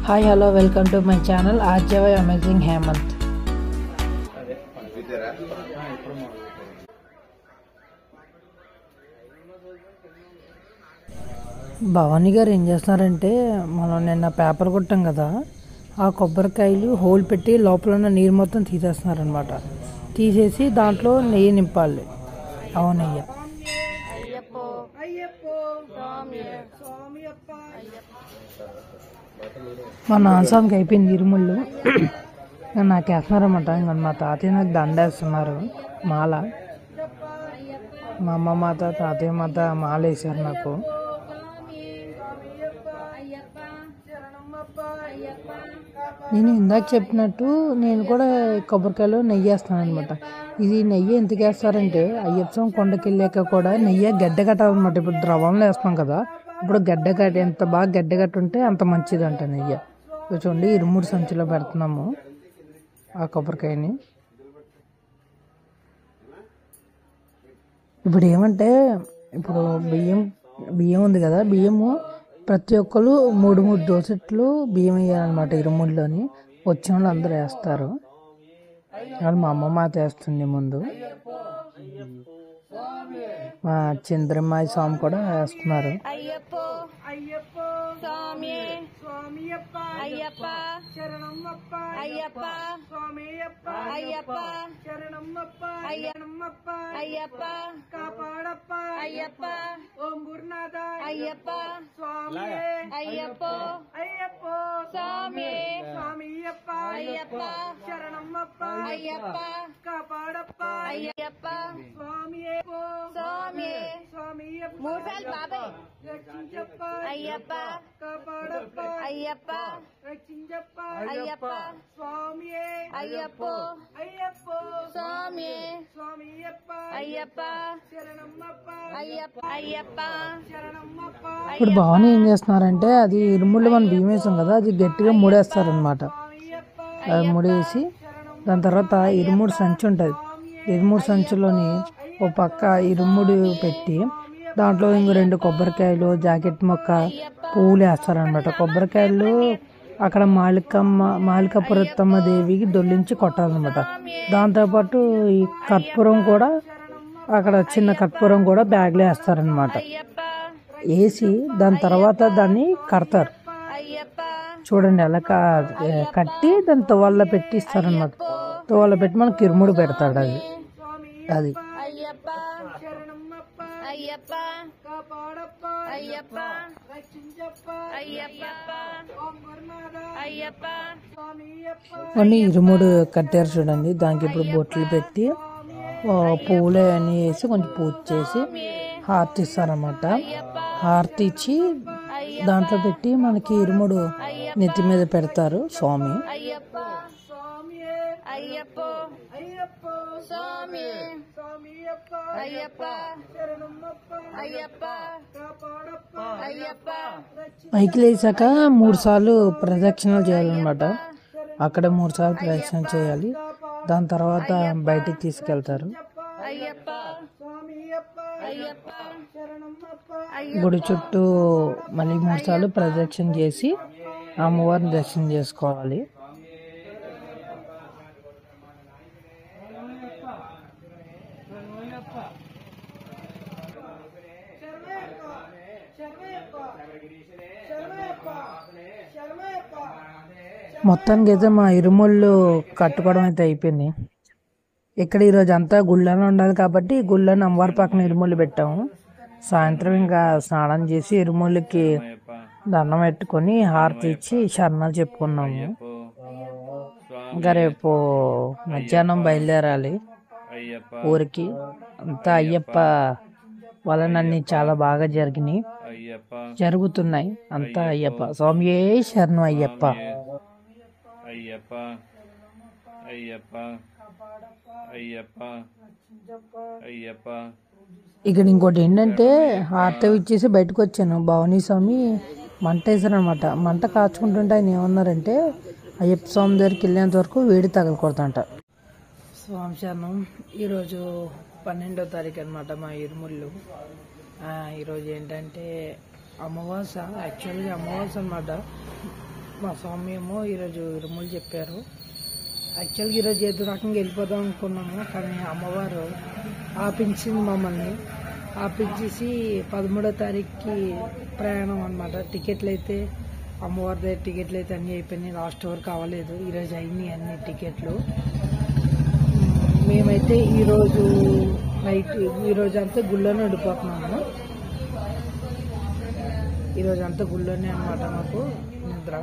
hi hello welcome to my channel RJY amazing Hemanth Bhavani garu ఏం చేస్తున్నారంటే మనం నిన్న పేపర్ కొట్టాం కదా ఆ కొబ్బరికాయలు హోల్ పెట్టి లోపల ఉన్న నీరు మొత్తం తీసేస్తున్నారనమాట తీసేసి దాంట్లో నెయ్యి నింపాలి అవు నెయ్యి మా నాన్నస్వామికి అయిపోయింది ఇరుముళ్ళు ఇంకా నాకు వేస్తున్నారన్నమాట ఇంకా మా తాతయ్య నాకు దండ వేస్తున్నారు మాల మా అమ్మ మాత తాతయ్య మాత మాల వేసారు నాకు నేను ఇందాక చెప్పినట్టు నేను కూడా కొబ్బరికాయలో నెయ్యి వేస్తాను అనమాట ఇది నెయ్యి ఎందుకు వేస్తారంటే అయ్యప్ప స్వామి కొండకి వెళ్ళాక కూడా నెయ్యి గడ్డ కట్టాలన్నమాట ఇప్పుడు ద్రవంలో వేస్తాం కదా ఇప్పుడు గడ్డ కట్టి ఎంత బాగా గడ్డ కట్టి ఉంటే అంత మంచిది అంట నెయ్యి ఇదిగో చూడండి ఇరుముడు సంచిలో పెడుతున్నాము ఆ కొబ్బరికాయని ఇప్పుడు ఏమంటే ఇప్పుడు బియ్యం బియ్యం ఉంది కదా బియ్యము ప్రతి ఒక్కరు మూడు మూడు దోసెట్లు బియ్యం వేయాలన్నమాట ఇరుముడిలోని వచ్చిన వాళ్ళు అందరూ వేస్తారు వాళ్ళు మా అమ్మ మాత వేస్తుంది ముందు మా చంద్రమ్మాయి స్వామి కూడా వేస్తున్నారు అయ్యప్పో అయ్యప్పో స్వామి స్వామియప్ప అయ్యప్ప శరణమ్మప్ప అయ్యప్ప స్వామియప్ప అయ్యప్ప శరణమ్మప్ప అయ్యనమ్మప్ప అయ్యప్ప కాపాడప్ప అయ్యప్ప ఓం గురునాథ అయ్యప్ప స్వామి అయ్యప్పో అయ్యప్పో స్వామి స్వామియప్ప అయ్యప్ప శరణమ్మప్ప అయ్యప్ప కాపాడప్ప అయ్యప్ప స్వామి స్వామి స్వామియప్ప మూడు సార్లు బాబాయ్ రక్షించప్ప అయ్యప్ప కాపాడప్ప అయ్యప్ప రక్షించప్ప అయ్యప్ప స్వామి అయ్యప్పో అయ్యప్పో స్వామి స్వామియప్ప అయ్యప్ప శరణమ్మప్ప అయ్యప్ప అయ్యప్ప శరణమ్మప్ప ఇప్పుడు భవానీ ఏం చేస్తున్నారంటే అది ఇరుముళ్ళు మనం బియ్యం వేసాం కదా అది గట్టిగా ముడేస్తారనమాట అది ముడేసి దాని తర్వాత ఇరుముడు సంచి ఉంటుంది ఇరుముడు సంచిలోని ఓ పక్క ఇరుముడు పెట్టి దాంట్లో ఇంకో రెండు కొబ్బరికాయలు జాకెట్ మొక్క పువ్వులు వేస్తారనమాట కొబ్బరికాయలు అక్కడ మాలికమ్మ మాలికపురత్తమ్మ దేవికి దొల్లించి కొట్టాలన్నమాట దాంతోపాటు ఈ కర్పూరం కూడా అక్కడ చిన్న కర్పూరం కూడా బ్యాగ్లో వేస్తారనమాట వేసి దాని తర్వాత దాన్ని కడతారు అయ్యప్ప చూడండి అలా క- కట్టి దాని తువాళ్ళ పెట్టి ఇస్తారనమాట తువాళ్ళ పెట్టి మనకి ఇరుముడు పెడతాడు అది అది అయ్యప్ప శరణమ్మప్ప అయ్యప్ప కాపాడప్ప అయ్యప్ప రక్షించప్ప అయ్యప్ప ఓం గురునాథ అయ్యప్ప స్వామియప్ప కొన్ని ఇరుముడు కట్టారు చూడండి దానికి ఇప్పుడు బొట్లు పెట్టి ఆ, పువ్వులు అన్నీ వేసి కొంచెం పూజ చేసి హారతి ఇస్తారన్నమాట హారతి ఇచ్చి దాంట్లో పెట్టి మనకి ఇరుముడు నెత్తి మీద పెడతారు స్వామి అయ్యప్ప స్వామి అయ్యప్ప అయ్యప్ప స్వామి స్వామియప్ప అయ్యప్ప శరణమ్మప్ప అయ్యప్ప కాపాడప్ప అయ్యప్ప పైకి లేచాక మూడు సార్లు ప్రదక్షిణలు చేయాలన్నమాట అక్కడ మూడు సార్లు ప్రదక్షిణ చేయాలి దాని తర్వాత బయటికి తీసుకెళ్తారు అయ్యప్ప స్వామియప్ప అయ్యప్ప శరణమ్మప్ప గుడి చుట్టూ మళ్ళీ మూడు సార్లు ప్రదక్షిణ చేసి అమ్మవారిని దర్శనం చేసుకోవాలి మొత్తానికి అయితే మా ఇరుముళ్ళు కట్టుకోవడం అయితే అయిపోయింది ఇక్కడ ఈరోజు అంతా గుళ్ళనే ఉండాలి కాబట్టి గుళ్ళని అమ్మవారి పక్కన ఇరుముళ్ళు పెట్టాము సాయంత్రం ఇంకా స్నానం చేసి ఇరుముళ్ళకి దండం పెట్టుకొని హారతి ఇచ్చి శరణాలు చెప్పుకున్నాము ఇంకా రేపు మధ్యాహ్నం బయలుదేరాలి అయ్యప్ప ఊరికి అంతా అయ్యప్ప వలనన్నీ చాలా బాగా జరిగినాయి అయ్యప్ప జరుగుతున్నాయి అంతా అయ్యప్ప స్వామియే శరణం అయ్యప్ప అయ్యప్ప అయ్యప్ప అయ్యప్ప అయ్యప్ప ఇక్కడ ఇంకోటి ఏంటంటే హారతి ఇచ్చేసి బయటకు వచ్చాను భవానీ స్వామి మంట వేసారనమాట మంట కాచుకుంటుంటే ఆయన ఏమన్నారంటే అయ్యప్ప స్వామి దగ్గరికి వెళ్ళేంత వరకు వేడి తగలకూడదంట స్వామి శరణం ఈరోజు పన్నెండో తారీఖు అనమాట మా ఇరుముళ్ళు ఆ, ఈరోజు ఏంటంటే అమావాస యాక్చువల్గా అమావాస అనమాట మా స్వామి ఏమో ఈరోజు ఇరుములు చెప్పారు యాక్చువల్గా ఈరోజు ఏదో రకంగా వెళ్ళిపోదాం అనుకున్నాము కానీ అమ్మవారు ఆపించింది మమ్మల్ని ఆపించేసి పదమూడో తారీఖుకి ప్రయాణం అనమాట టికెట్లు అయితే అమ్మవారి దగ్గర టికెట్లు అయితే అన్నీ అయిపోయినాయి లాస్ట్ వరకు అవ్వలేదు ఈరోజు అయినాయి అన్ని టికెట్లు మేమైతే ఈరోజు నైట్ ఈరోజు అంతా గుళ్ళోనే ఉండిపోతున్నాము ఈరోజు అంతా గుళ్ళోనే అనమాట మాకు నిద్ర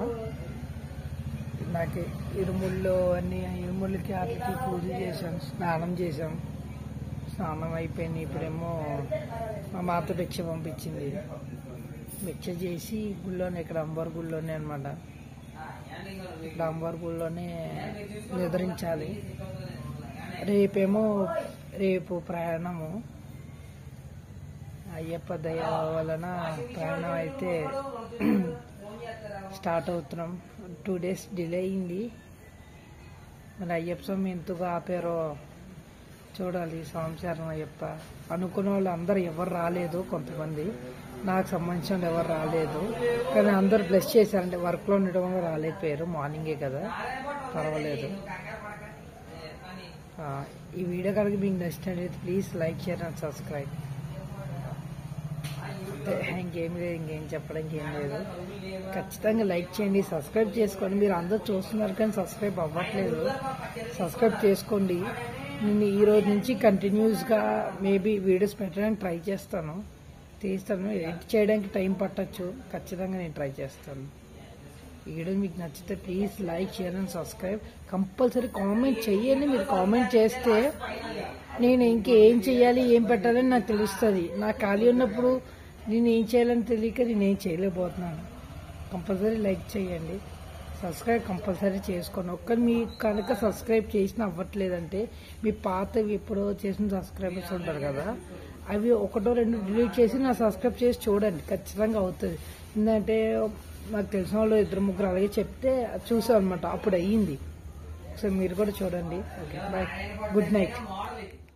నాకు ఇరుముళ్ళు అన్ని ఇరుముళ్ళకి వాటికి పూజ చేశాం స్నానం చేశాం స్నానం అయిపోయింది ఇప్పుడేమో మా మాత భిక్ష పంపించింది భిక్ష చేసి గుళ్ళోనే ఇక్కడ అంబర్ గుళ్ళోనే అనమాట ఇక్కడ అంబర్ గుళ్ళోనే నిద్రించాలి రేపేమో రేపు ప్రయాణము అయ్యప్ప దయ వలన ప్రయాణం అయితే స్టార్ట్ అవుతున్నాం టూ డేస్ డిలే అయింది మరి అయ్యప్ప స్వామి ఎంతగా ఆపారో చూడాలి సంవత్సరం అయ్యప్ప అనుకున్న వాళ్ళు అందరు ఎవరు రాలేదు కొంతమంది నాకు సంబంధించిన వాళ్ళు ఎవరు రాలేదు కానీ అందరు బ్లెస్ చేశారంటే వర్క్లో ఉండడం వల్ల రాలేకపోయారు మార్నింగే కదా పర్వాలేదు ఆ, ఈ వీడియో కనుక మీకు నచ్చినట్లయితే please like share and subscribe అంతే, ఇంకేం లేదు ఇంకేం చెప్పడానికి ఏం లేదు ఖచ్చితంగా లైక్ చేయండి సబ్స్క్రైబ్ చేసుకోండి మీరు అందరూ చూస్తున్నారు కానీ సబ్స్క్రైబ్ అవ్వట్లేదు సబ్స్క్రైబ్ చేసుకోండి నేను ఈ రోజు నుంచి కంటిన్యూస్గా మేబీ వీడియోస్ పెట్టడానికి ట్రై చేస్తాను తీస్తాను ఎడిట్ చేయడానికి టైం పట్టచ్చు ఖచ్చితంగా నేను ట్రై చేస్తాను ఈ వీడియో మీకు నచ్చితే please like share and subscribe compulsory comment చెయ్యండి మీరు కామెంట్ చేస్తే నేను ఇంకేం చేయాలి ఏం పెట్టాలని నాకు తెలుస్తుంది నాకు ఖాళీ ఉన్నప్పుడు నేను ఏం చేయాలని తెలియక నేను ఏం చేయలేకపోతున్నాను కంపల్సరీ లైక్ చేయండి సబ్స్క్రైబ్ కంపల్సరీ చేసుకోండి ఒక్కరు మీ కనుక సబ్స్క్రైబ్ చేసిన అవ్వట్లేదంటే మీ పాతవి ఎప్పుడో చేసిన సబ్స్క్రైబర్స్ ఉంటారు కదా అవి ఒకటో రెండు డిలీట్ చేసి నా సబ్స్క్రైబ్ చేసి చూడండి ఖచ్చితంగా అవుతుంది ఎందుకంటే నాకు తెలిసిన వాళ్ళు ఇద్దరు ముగ్గురు అలాగే చెప్తే చూసాం అనమాట అప్పుడు అయ్యింది సో మీరు కూడా చూడండి ఓకే బాయ్ గుడ్ నైట్